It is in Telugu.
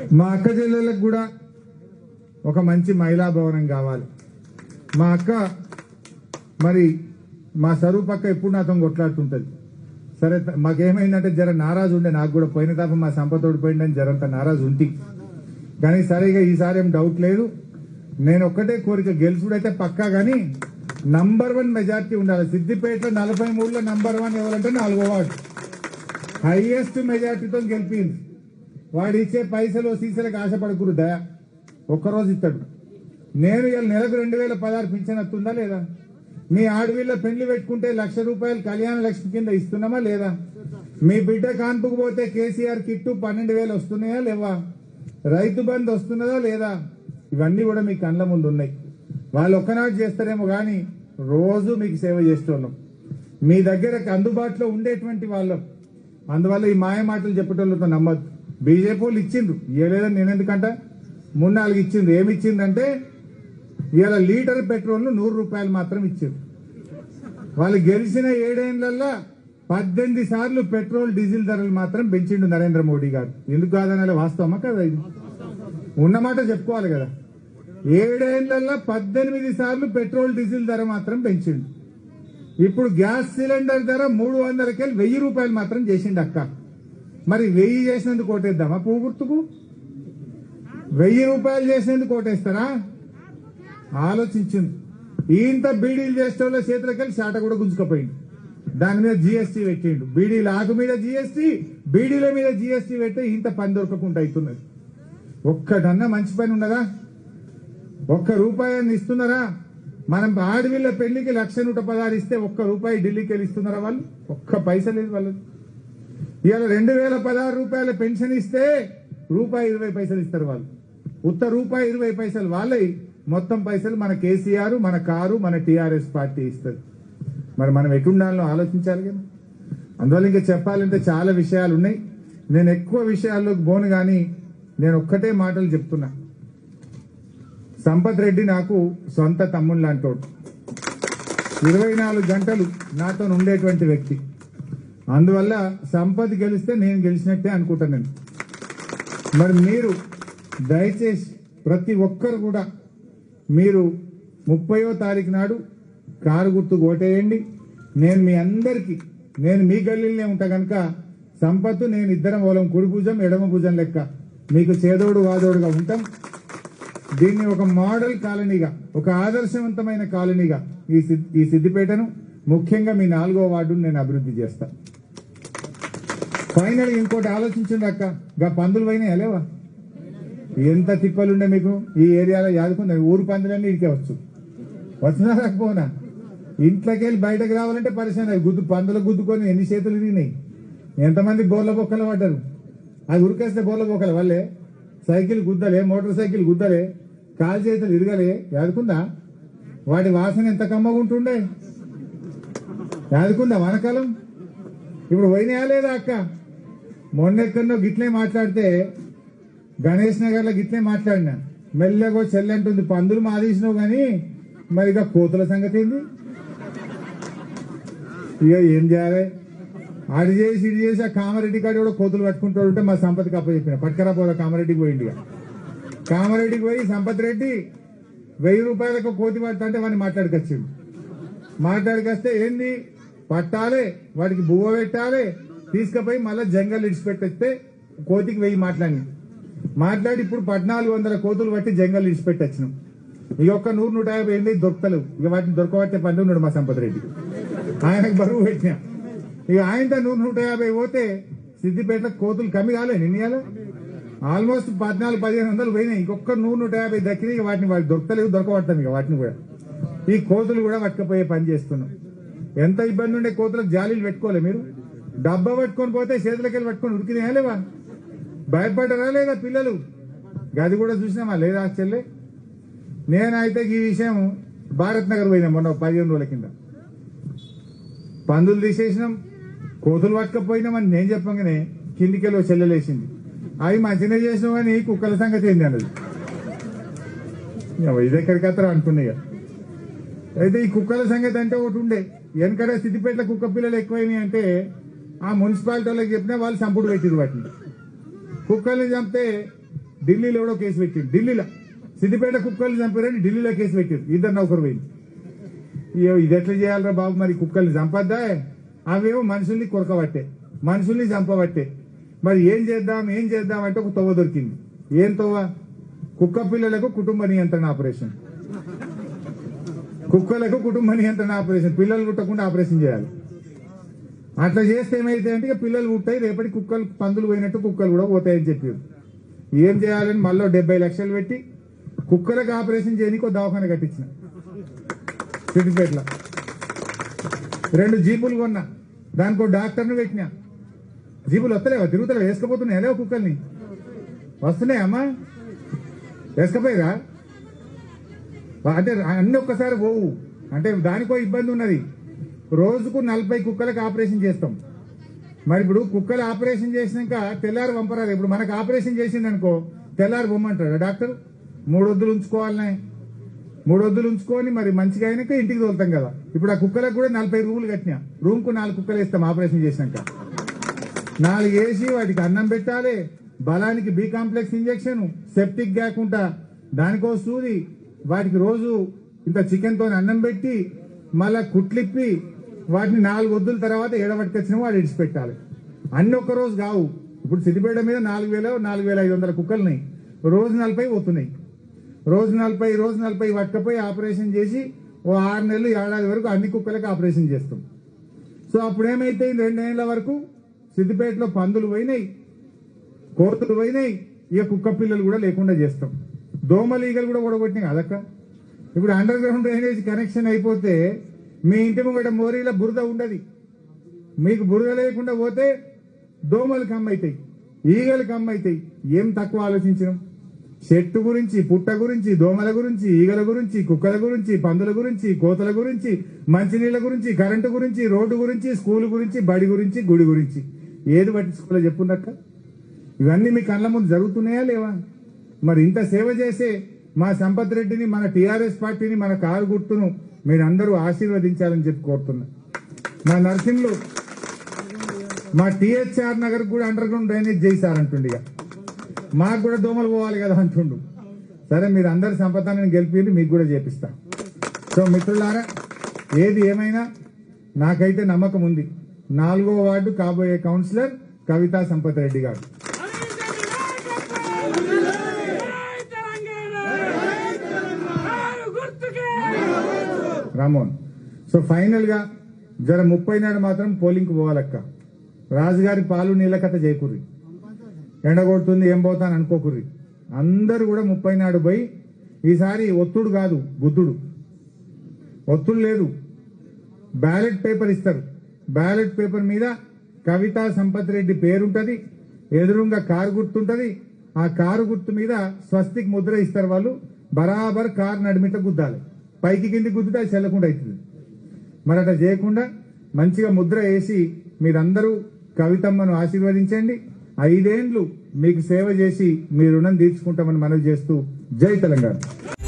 మా అక్క చెల్లెళ్ళకు కూడా ఒక మంచి మహిళా భవనం కావాలి మా అక్క మరి మా సరువు పక్క ఎప్పుడు నాతో కొట్లాడుతుంటది సరే త- మాకేమైందంటే జర నారాజు ఉండే నాకు కూడా పోయిన తప్ప మా సంపద ఓడిపోయిందని జరంత నారాజు ఉంటి కానీ సరిగా ఈసారి ఏం డౌట్ లేదు నేను ఒక్కటే కోరిక గెలుచుడైతే పక్కా కానీ నంబర్ వన్ మెజార్టీ ఉండాలి సిద్దిపేటలో నలభై మూడులో నంబర్ వన్ ఎవరంటే నాలుగో వార్డు హైయెస్ట్ మెజార్టీతో గెలిపింది వాడు ఇచ్చే పైసలు సీసలకు ఆశపడకూడదు దయ ఒక్కరోజు ఇస్తాడు నేను ఇలా నెలకు రెండు వేల పదహారు పింఛన్ వస్తుందా లేదా మీ ఆడవిళ్ళ పెళ్లి పెట్టుకుంటే లక్ష రూపాయలు కళ్యాణ లక్ష్మి కింద ఇస్తున్నామా లేదా మీ బిడ్డ కాన్పుకు పోతే కేసీఆర్ కిట్టు పన్నెండు వేలు వస్తున్నాయా లేవా రైతు బంధు వస్తున్నదా లేదా ఇవన్నీ కూడా మీ కళ్ళ ముందు ఉన్నాయి వాళ్ళు ఒక్కనాడు చేస్తారేమో కానీ రోజు మీకు సేవ చేస్తున్నాం మీ దగ్గరకు అందుబాటులో ఉండేటువంటి వాళ్ళం అందువల్ల ఈ మాయ మాటలు చెప్పేటోళ్ళతో నమ్మద్దు బీజేపీ వాళ్ళు ఇచ్చిండ్రు ఇవ్వలేదని నేను ఎందుకంట మూడు నాలుగు ఇచ్చిండ్రు ఏమి ఇచ్చిందంటే ఇవాళ లీటర్ పెట్రోల్ నూరు రూపాయలు మాత్రం ఇచ్చారు వాళ్ళు గెలిచిన ఏడేళ్లలో పద్దెనిమిది సార్లు పెట్రోల్ డీజిల్ ధరలు మాత్రం పెంచిండు నరేంద్ర మోడీ గారు ఎందుకు కాదనే వాస్తవమా కదా ఇది ఉన్నమాట చెప్పుకోవాలి కదా ఏడేళ్లలో పద్దెనిమిది సార్లు పెట్రోల్ డీజిల్ ధర మాత్రం పెంచిండు ఇప్పుడు గ్యాస్ సిలిండర్ ధర మూడు వందలకెళ్ళి వెయ్యి రూపాయలు మాత్రం చేసిండు అక్క మరి వెయ్యి చేసినందుకు ఓటేద్దామా పువ్వు గుర్తుకు వెయ్యి రూపాయలు చేసినందుకు ఓటేస్తారా ఆలోచించింది ఇంత బీడీలు చేసేవాళ్ళ చేతులకెళ్ళి శాట కూడా గుంజుకపోయింది దాని మీద జీఎస్టీ పెట్టిండు బీడీల ఆకు మీద జీఎస్టీ బీడీల మీద జీఎస్టీ పెడితే ఇంత పని దొరకకుండా అవుతున్నది ఒక్కటన్నా మంచి పని ఉన్నదా ఒక్క రూపాయన్ని ఇస్తున్నారా మనం ఆడవిళ్ళ పెళ్లికి లక్ష నూట పదహారు ఇస్తే ఒక్క రూపాయి ఢిల్లీకి వెళ్ళి ఇస్తున్నారా వాళ్ళు ఒక్క పైస లేదు వాళ్ళు ఇవాళ రెండు వేల పదహారు రూపాయల పెన్షన్ ఇస్తే రూపాయి ఇరవై పైసలు ఇస్తారు వాళ్ళు ఉత్త రూపాయి ఇరవై పైసలు వాళ్ళే మొత్తం పైసలు మన కేసీఆర్ మన కారు మన టీఆర్ఎస్ పార్టీ ఇస్తుంది మరి మనం ఎటుండాలో ఆలోచించాలి కదా అందువల్ల ఇంకా చెప్పాలంటే చాలా విషయాలు ఉన్నాయి నేను ఎక్కువ విషయాల్లోకి పోను కానీ నేను ఒక్కటే మాటలు చెప్తున్నా సంపత్ రెడ్డి నాకు సొంత తమ్ముడు లాంటోడు ఇరవై నాలుగు గంటలు నాతో ఉండేటువంటి వ్యక్తి అందువల్ల సంపత్ గెలిస్తే నేను గెలిచినట్టే అనుకుంటాను నేను మరి మీరు దయచేసి ప్రతి ఒక్కరు కూడా మీరు ముప్పయో తారీఖు నాడు కారు గుర్తు ఓటేయండి నేను మీ అందరికీ నేను మీ గల్లీలోనే ఉంటా కనుక సంపత్తు నేను ఇద్దరం ఓలం కుడి భుజం ఎడమ భుజం లెక్క మీకు చేదోడు వాదోడుగా ఉంటాం దీన్ని ఒక మోడల్ కాలనీగా ఒక ఆదర్శవంతమైన కాలనీగా ఈ సిద్- ఈ సిద్దిపేటను ముఖ్యంగా మీ నాలుగో వార్డును నేను అభివృద్ధి చేస్తా ఫైనల్ ఇంకోటి ఆలోచించండి అక్క గా పందులు పోయినాయా లేవా ఎంత తిప్పలుండే మీకు ఈ ఏరియాలో యాదుకుందా ఊరు పందులన్నీ ఇడికే వచ్చు వచ్చినా రాకపోనా ఇంట్లోకి వెళ్ళి బయటకు రావాలంటే పరిశ్రమ గుద్దు పందులు గుద్దుకొని ఎన్ని చేతులు తిరిగినాయి ఎంతమంది బోర్ల బొక్కలు పడ్డారు అది ఉరికేస్తే బోర్ల బొక్కల వల్లే సైకిల్ గుద్దలే మోటార్ సైకిల్ గుద్దలే కాలు చేతులు ఇరగలే యాదుకుందా వాటి వాసన ఎంత కమ్మగా ఉంటుండే యాదుకుందా వనకాలం ఇప్పుడు పోయినాయా లేదా అక్క మొన్న ఎక్కడో గిట్లే మాట్లాడితే గణేష్ నగర్ లో గిట్లే మాట్లాడినా మెల్లగో చెల్లంటుంది పందులు మాదేసినావు గాని మరి ఇక కోతుల సంగతి ఏంది ఇక ఏం చేయాలి ఆడి చేసి ఇడి చేసి ఆ కామారెడ్డి కాడి కూడా కోతులు పట్టుకుంటాడు ఉంటే మా సంపత్కి అప్పచెప్పిన పట్టుకరా పోదా కామారెడ్డికి పోయింది ఇక కామారెడ్డికి పోయి సంపత్ రెడ్డి వెయ్యి రూపాయలకు కోతి పడతా అంటే వాడిని మాట్లాడుకొచ్చిండు మాట్లాడికొస్తే ఏంది పట్టాలి వాడికి బువ్వ పెట్టాలి తీసుకుపోయి మళ్ళీ జంగల్ ఇడిచిపెట్టేస్తే కోతికి వెయ్యి మాట్లాడి మాట్లాడి ఇప్పుడు పద్నాలుగు వందల కోతులు పట్టి జంగల్ ఇడిచిపెట్టొచ్చినాం ఇక ఒక్క నూరు నూట యాభై ఏంది దొరకలేవు ఇక వాటిని దొరకబట్టే పని ఉన్నాడు మా సంపత్ రెడ్డి ఆయనకు బరువు పెట్టినా ఇక ఆయనతో నూరు నూట యాభై పోతే సిద్దిపేటలో కోతులు కమ్మి కాలే నిన్నయాల ఆల్మోస్ట్ పద్నాలుగు పదిహేను వందలు పోయినాయి ఇంకొక నూరు నూట యాభై దక్కినాయి ఇక వాటిని వాటి దొరకలేవు దొరకబడతాం ఇక వాటిని కూడా ఈ కోతులు కూడా పట్టుకపోయే పని చేస్తున్నాం ఎంత ఇబ్బంది ఉండే కోతులకు జాలీలు పెట్టుకోలే మీరు డబ్బా పట్టుకొని పోతే చేతులకి వెళ్ళి పట్టుకొని ఉరికినాయా లేవా భయపడరా లేదా పిల్లలు గది కూడా చూసినామా లేదా చెల్లె నేనైతే ఈ విషయం భారత్ నగర్ పోయినా మొన్న ఒక పదిహేను రోజుల కింద పందులు తీసేసినాం కోతులు పట్టుకపోయినామని నేను చెప్పగానే కిందికెళ్ళి చెల్లెలేసింది అవి మంచిగా చేసినావు కానీ కుక్కల సంగతి ఏంది అన్నది ఇక ఇది ఎక్కడికి అత్తరా అనుకున్నా ఇక అయితే ఈ కుక్కల సంగతి అంటే ఒకటి ఉండే వెనకడ సిద్దిపేటలో కుక్క పిల్లలు ఎక్కువైనాయి అంటే ఆ మున్సిపాలిటీ వాళ్ళకి చెప్పినా వాళ్ళు సంపుడు పెట్టిరు వాటిని కుక్కల్ని చంపితే ఢిల్లీలో ఎవడో కేసు పెట్టిండు ఢిల్లీలో సిద్దిపేట కుక్కల్ని చంపారని ఢిల్లీలో కేసు పెట్టారు ఇద్దరు నౌకరు పోయింది ఇయ్యో, ఇది ఎట్లా చేయాలరా బాబు మరి కుక్కల్ని చంపద్దా అవేమో మనుషుల్ని కొరకబట్టే మనుషుల్ని చంపబట్టే మరి ఏం చేద్దాం ఏం చేద్దాం అంటే ఒక తవ్వ దొరికింది ఏం తవ్వ కుక్క పిల్లలకు కుటుంబ నియంత్రణ ఆపరేషన్ కుక్కలకు కుటుంబ నియంత్రణ ఆపరేషన్ పిల్లలు పుట్టకుండా ఆపరేషన్ చేయాలి అట్లా చేస్తే ఏమైతే అంటే ఇక పిల్లలు పుట్టాయి రేపటి కుక్కలు పందులు పోయినట్టు కుక్కలు కూడా పోతాయని చెప్పారు ఏం చేయాలని మళ్ళీ డెబ్బై లక్షలు పెట్టి కుక్కలకు ఆపరేషన్ చేయడానికి ఒక దవాఖాన కట్టించిన సిద్దిపేటలో రెండు జీపులు కొన్నా దానికి ఒక డాక్టర్ని పెట్టినా జీపులు వస్తలేవా తిరుగుతలేవా వేసుకపోతున్నాయి లేవు కుక్కల్ని వస్తున్నాయి అమ్మా వేసుకపోయిరా అంటే అన్ని ఒక్కసారి పోవు అంటే దానికో ఇబ్బంది ఉన్నది రోజుకు నలభై కుక్కలకు ఆపరేషన్ చేస్తాం మరి ఇప్పుడు కుక్కలు ఆపరేషన్ చేసినాక తెల్లారి పంపరాదు ఇప్పుడు మనకు ఆపరేషన్ చేసిందనుకో తెల్లారి పొమ్మంటాడు డాక్టర్ మూడు వద్దులు ఉంచుకోవాలనే మూడు వద్దులు ఉంచుకొని మరి మంచిగా అయినాక ఇంటికి తోలుతాం కదా ఇప్పుడు ఆ కుక్కలకు కూడా నలభై రూములు కట్టినా రూమ్ కు నాలుగు కుక్కలు వేస్తాం ఆపరేషన్ చేసినాక నాలుగు వేసి వాటికి అన్నం పెట్టాలి బలానికి బి కాంప్లెక్స్ ఇంజెక్షన్ సెప్టిక్ కాకుండా దానికో సూది వాటికి రోజు ఇంత చికెన్ తో అన్నం పెట్టి మళ్ళా కుట్లిప్పి వాటిని నాలుగు వద్దుల తర్వాత ఏడబట్టుకొచ్చిన వాడు ఇడిచిపెట్టాలి అన్ని ఒక్క రోజు కావు ఇప్పుడు సిద్దిపేట మీద నాలుగు వేల నాలుగు వేల ఐదు వందల కుక్కలున్నాయి రోజు నలభై పోతున్నాయి రోజు నలభై రోజు నలభై పట్టుకపోయి ఆపరేషన్ చేసి ఓ ఆరు నెలలు ఏడాది వరకు అన్ని కుక్కలకు ఆపరేషన్ చేస్తాం సో అప్పుడు ఏమైతే రెండేళ్ల వరకు సిద్దిపేటలో పందులు పోయినాయి కోతులు పోయినాయి ఇక కుక్క పిల్లలు కూడా లేకుండా చేస్తాం దోమలు ఈగలు కూడా కూడగొట్టినాయి కదక్క ఇప్పుడు అండర్ గ్రౌండ్ డ్రైనేజ్ కనెక్షన్ అయిపోతే మీ ఇంటి ముంగట మోరీలో బురద ఉండదు మీకు బురద లేకుండా పోతే దోమలు కమ్మవుతాయి ఈగలు కమ్మవుతాయి ఏం తక్కువ ఆలోచించినాం చెట్టు గురించి పుట్ట గురించి దోమల గురించి ఈగల గురించి కుక్కల గురించి పందుల గురించి కోతల గురించి మంచినీళ్ళ గురించి కరెంటు గురించి రోడ్డు గురించి స్కూల్ గురించి బడి గురించి గుడి గురించి ఏది పట్టించుకోలే చెప్పున్నక్క ఇవన్నీ మీ కళ్ళ ముందు జరుగుతున్నాయా లేవా మరి ఇంత సేవ చేసే మా సంపత్ రెడ్డిని మన టిఆర్ఎస్ పార్టీని మన కారు గుర్తును మీరందరూ ఆశీర్వదించాలని చెప్పి కోరుతున్నా మా నర్సింగ్లు మా టిహెచ్ఆర్ నగర్ కూడా అండర్ గ్రౌండ్ డ్రైనేజ్ చేశారంటుండి ఇక మాకు కూడా దోమలు పోవాలి కదా అంటుండు సరే మీరు అందరి సంపదాన్ని గెలిపి మీకు కూడా చేపిస్తా సో మిత్రులారా ఏది ఏమైనా నాకైతే నమ్మకం ఉంది నాలుగో వార్డు కాబోయే కౌన్సిలర్ కవితా సంపత్ రెడ్డి గారు రామోహన్ సో ఫైనల్ గా జర ముప్పై నాడు మాత్రం పోలింగ్ పోవాలక్క రాజుగారి పాలు నీళ్ళ కథ చేయకుర్రి ఎండగొడుతుంది ఏం పోతాను అనుకోకుర్రి అందరూ కూడా ముప్పై నాడు పోయి ఈసారి ఒత్తుడు కాదు గుద్దుడు ఒత్తుడు లేదు బ్యాలెట్ పేపర్ ఇస్తారు బ్యాలెట్ పేపర్ మీద కవితా సంపత్ రెడ్డి పేరుంటది ఎదురుగా కారు గుర్తుంటది ఆ కారు గుర్తు మీద స్వస్తిక్ ముద్ర ఇస్తారు వాళ్ళు బరాబర్ కారు నడిమిట గుద్దాలి పైకి కింది గుద్దితే అది చెల్లకుండా అవుతుంది మరి అట్లా చేయకుండా మంచిగా ముద్ర వేసి మీరందరూ కవితమ్మను ఆశీర్వదించండి ఐదేండ్లు మీకు సేవ చేసి మీ రుణం తీర్చుకుంటామని మనవి చేస్తూ జై తెలంగాణ